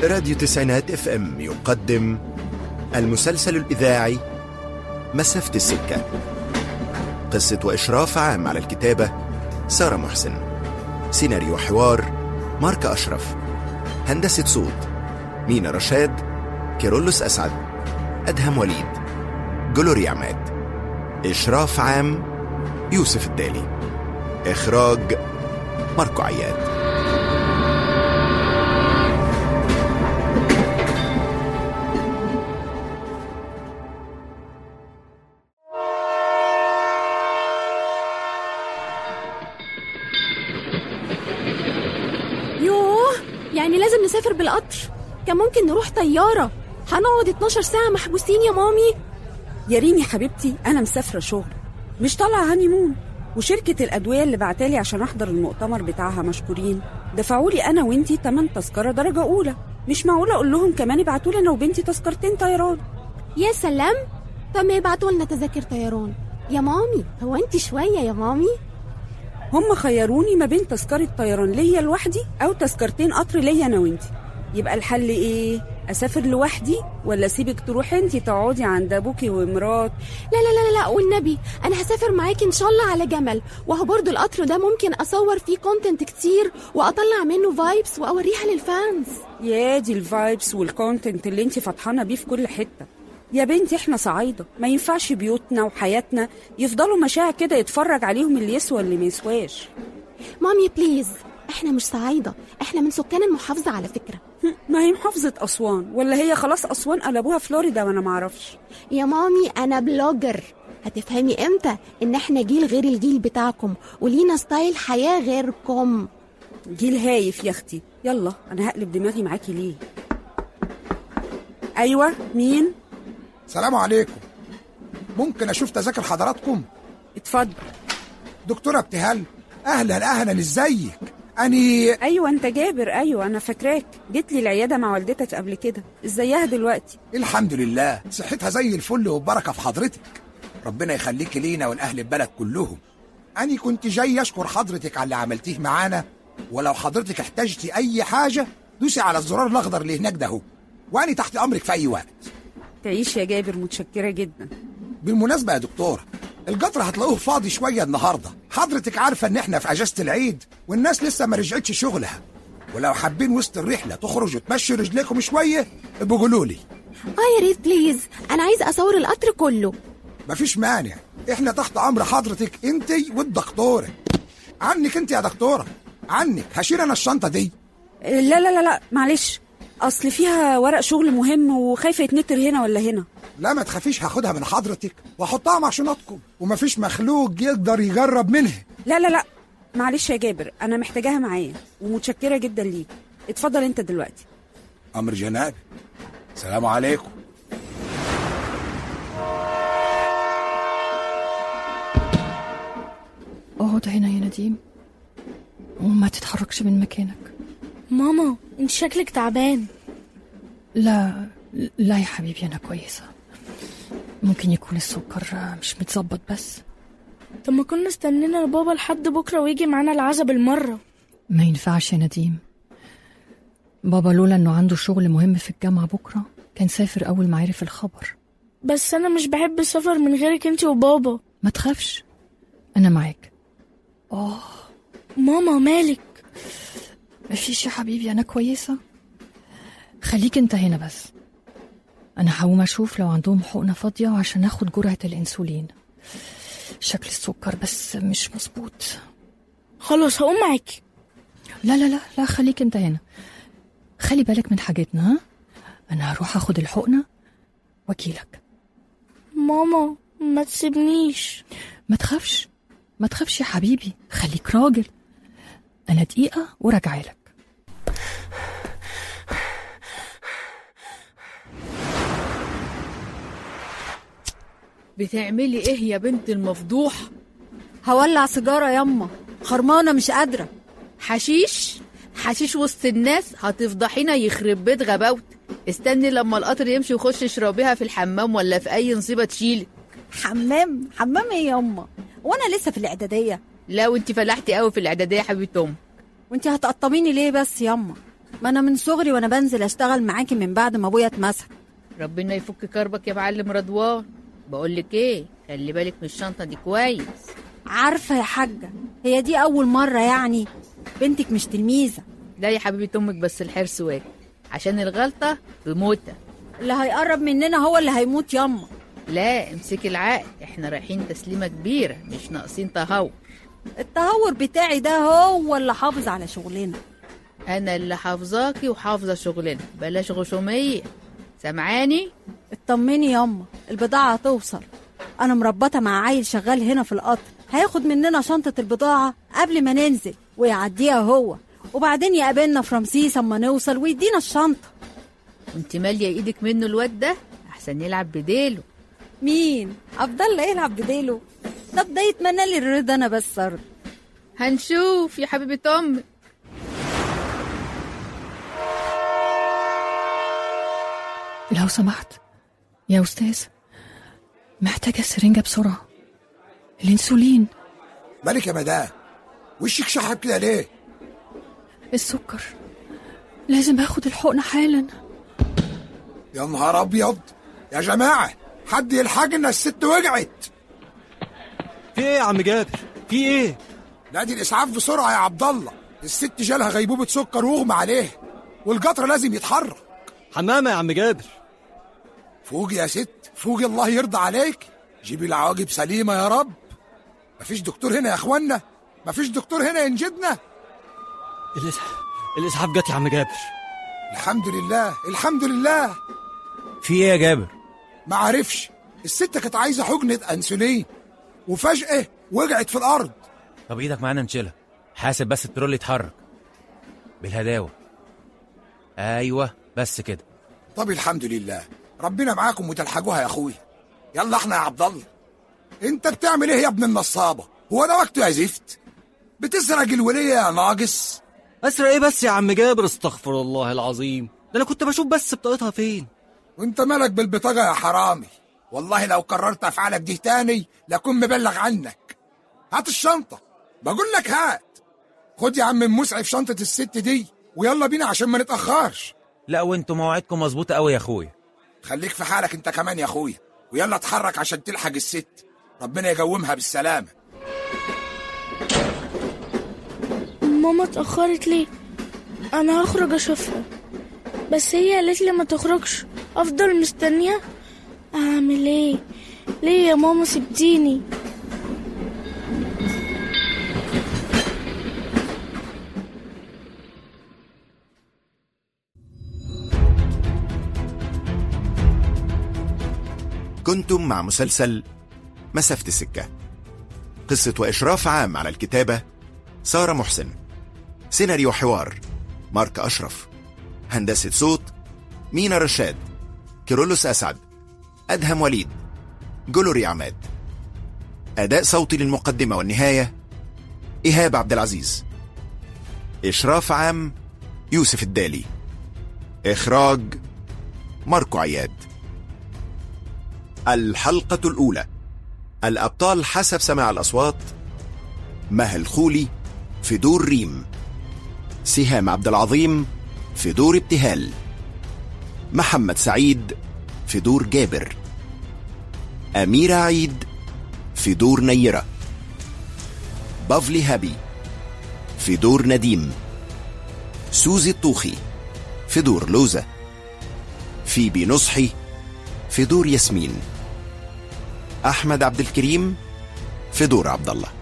راديو تسعينات اف ام يقدم المسلسل الإذاعي مسافة السكة قصة وإشراف عام على الكتابة سارة محسن سيناريو حوار مارك أشرف هندسة صوت مينا رشاد كيرلس أسعد أدهم وليد جلوري عماد إشراف عام يوسف الدالي إخراج ماركو عياد يوه يعني لازم نسافر بالقطر كان ممكن نروح طيارة هنقعد 12 ساعة محبوسين يا مامي يا ريم يا حبيبتي انا مسافره شغل مش طالعه هانيمون وشركة الأدوية اللي بعتالي عشان أحضر المؤتمر بتاعها مشكورين دفعوا لي أنا وإنتي تمن تذكرة درجة أولى مش معقولة أقول لهم كمان ابعتوا لي أنا وبنتي تذكرتين طيران يا سلام طب ما يبعتوا لنا تذاكر طيران يا مامي هو انت شوية يا مامي هم خيروني ما بين تذكرة طيران ليا لوحدي أو تذكرتين قطر ليا أنا وإنتي يبقى الحل إيه؟ أسافر لوحدي ولا أسيبك تروحي إنتي تقعدي عند أبوكي ومرات لا لا لا لا, لا والنبي انا هسافر معاكي ان شاء الله على جمل وهو برضو القطر ده ممكن اصور فيه كونتنت كتير واطلع منه فايبس واوريها للفانز يا دي الفايبس والكونتنت اللي انت فرحانه بيه في كل حته يا بنتي احنا صعايده ما ينفعش بيوتنا وحياتنا يفضلوا مشاعر كده يتفرج عليهم اللي يسوى اللي ما يسواش مامي بليز احنا مش صعايدة احنا من سكان المحافظة على فكرة هم، ما هي محافظه اسوان ولا هي خلاص اسوان قلبوها فلوريدا وانا ما اعرفش يا مامي انا بلوجر هتفهمي امتى ان احنا جيل غير الجيل بتاعكم ولينا ستايل حياة غيركم جيل هايف يا اختي يلا انا هقلب دماغي معاكي ليه ايوه مين سلام عليكم ممكن اشوف تذاكر حضراتكم اتفضل دكتوره ابتهال اهلا اهلا ازيك اني ايوه انت جابر ايوه انا فاكراك جيت لي العياده مع والدتك قبل كده ازيها دلوقتي الحمد لله صحتها زي الفل وبركه في حضرتك ربنا يخليك لينا والاهل البلد كلهم اني كنت جاي اشكر حضرتك على اللي عملتيه معانا ولو حضرتك احتجتي اي حاجه دوسي على الزرار الاخضر اللي هناك ده اهو واني تحت امرك في اي وقت تعيش يا جابر متشكره جدا بالمناسبة يا دكتور القطر هتلاقوه فاضي شوية النهاردة حضرتك عارفة ان احنا في اجازة العيد والناس لسه ما رجعتش شغلها ولو حابين وسط الرحلة تخرجوا تمشوا رجليكم شوية ابقوا قولوا لي اه يا ريت بليز انا عايزة اصور القطر كله مفيش مانع احنا تحت امر حضرتك انت والدكتورة عنك انت يا دكتورة عنك هشيل انا الشنطة دي لا لا لا لا معلش اصل فيها ورق شغل مهم وخايفه يتنتر هنا ولا هنا لا ما تخافيش هاخدها من حضرتك واحطها مع شنطكم ومفيش مخلوق يقدر يجرب منها لا لا لا معلش يا جابر انا محتاجاها معايا ومتشكره جدا ليك اتفضل انت دلوقتي امر جنابي سلام عليكم اقعد هنا يا نديم وما تتحركش من مكانك ماما انت شكلك تعبان لا لا يا حبيبي انا كويسه ممكن يكون السكر مش متظبط بس طب ما كنا استنينا لبابا لحد بكره ويجي معانا العزا بالمره ما ينفعش يا نديم بابا لولا انه عنده شغل مهم في الجامعه بكره كان سافر اول ما عرف الخبر بس انا مش بحب السفر من غيرك انت وبابا ما تخافش انا معاك ماما مالك مفيش يا حبيبي انا كويسه خليك انت هنا بس انا هقوم اشوف لو عندهم حقنه فاضيه وعشان اخد جرعه الانسولين شكل السكر بس مش مظبوط خلاص هقوم معاكي لا لا لا لا خليك انت هنا خلي بالك من حاجتنا ها انا هروح اخد الحقنه واجيلك ماما ما تسيبنيش ما تخافش ما تخافش يا حبيبي خليك راجل انا دقيقه وراجعه لك بتعملي ايه يا بنت المفضوح هولع سيجارة يما خرمانة مش قادرة حشيش حشيش وسط الناس هتفضحينا يخرب بيت غباوت استني لما القطر يمشي وخش اشربيها في الحمام ولا في اي نصيبه تشيلك حمام حمام ايه يما وانا لسه في الاعدادية لا وانت فلحتي قوي في الاعداديه يا حبيبه ام وانت هتقطميني ليه بس يما ما انا من صغري وانا بنزل اشتغل معاكي من بعد ما ابويا اتمسك ربنا يفك كربك يا معلم رضوان بقول لك ايه خلي بالك من الشنطه دي كويس عارفه يا حاجه هي دي اول مره يعني بنتك مش تلميذه لا يا حبيبه امك بس الحرص واجب عشان الغلطه بموتة اللي هيقرب مننا هو اللي هيموت ياما لا امسكي العقل احنا رايحين تسليمه كبيره مش ناقصين تهور التهور بتاعي ده هو اللي حافظ على شغلنا انا اللي حافظاكي وحافظه شغلنا بلاش غشوميه سامعاني اطمني ياما البضاعه هتوصل انا مربطه مع عيل شغال هنا في القطر هياخد مننا شنطه البضاعه قبل ما ننزل ويعديها هو وبعدين يقابلنا في رمسيس اما نوصل ويدينا الشنطه وانت ماليه ايدك منه الواد ده احسن يلعب بديله مين عبد الله يلعب بديله ده بدايه منال الرضا انا بس أرض. هنشوف يا حبيبه امك لو سمحت يا أستاذ محتاجة السرنجة بسرعة الإنسولين مالك يا مدام وشك شحب كده ليه السكر لازم اخد الحقنة حالا يا نهار ابيض يا جماعه حد يلحقنا الست وقعت في ايه يا عم جابر في ايه نادي الاسعاف بسرعه يا عبد الله الست جالها غيبوبه سكر واغمى عليها والقطر لازم يتحرك حمامه يا عم جابر فوقي يا ست فوقي الله يرضى عليك جيبي العواقب سليمه يا رب مفيش دكتور هنا يا اخوانا مفيش دكتور هنا ينجدنا الإس- الاسعاف جت يا عم جابر الحمد لله الحمد لله في ايه يا جابر ما عرفش الست كانت عايزه حقنه انسولين وفجاه وقعت في الارض طب ايدك معانا نشيلها حاسب بس الترول يتحرك بالهداوه ايوه بس كده طب الحمد لله ربنا معاكم وتلحقوها يا اخويا يلا احنا يا عبد الله انت بتعمل ايه يا ابن النصابه هو ده وقته يا زفت بتسرق الوليه يا ناقص اسرق ايه بس يا عم جابر استغفر الله العظيم ده انا كنت بشوف بس بطاقتها فين وانت مالك بالبطاقه يا حرامي والله لو كررت افعالك دي تاني لاكون مبلغ عنك هات الشنطه بقول لك هات خد يا عم مسعف شنطه الست دي ويلا بينا عشان ما نتاخرش لا وانتوا مواعيدكم مظبوطه قوي يا اخويا خليك في حالك انت كمان يا اخويا ويلا اتحرك عشان تلحق الست ربنا يقومها بالسلامه ماما اتأخرت ليه أنا هخرج أشوفها بس هي قالت لي ما تخرجش أفضل مستنية أعمل إيه ليه يا ماما سبتيني كنتم مع مسلسل مسافة السكة قصة وإشراف عام على الكتابة سارة محسن سيناريو حوار مارك أشرف هندسة صوت مينا رشاد كيرولوس أسعد أدهم وليد جلوري عماد أداء صوتي للمقدمة والنهاية إيهاب عبد العزيز إشراف عام يوسف الدالي إخراج ماركو عياد الحلقة الأولى الأبطال حسب سماع الأصوات مها الخولي في دور ريم سهام عبد العظيم في دور ابتهال محمد سعيد في دور جابر أميرة عيد في دور نيرة بافلي هابي في دور نديم سوزي الطوخي في دور لوزة فيبي نصحي في دور ياسمين أحمد عبد الكريم في دور عبد الله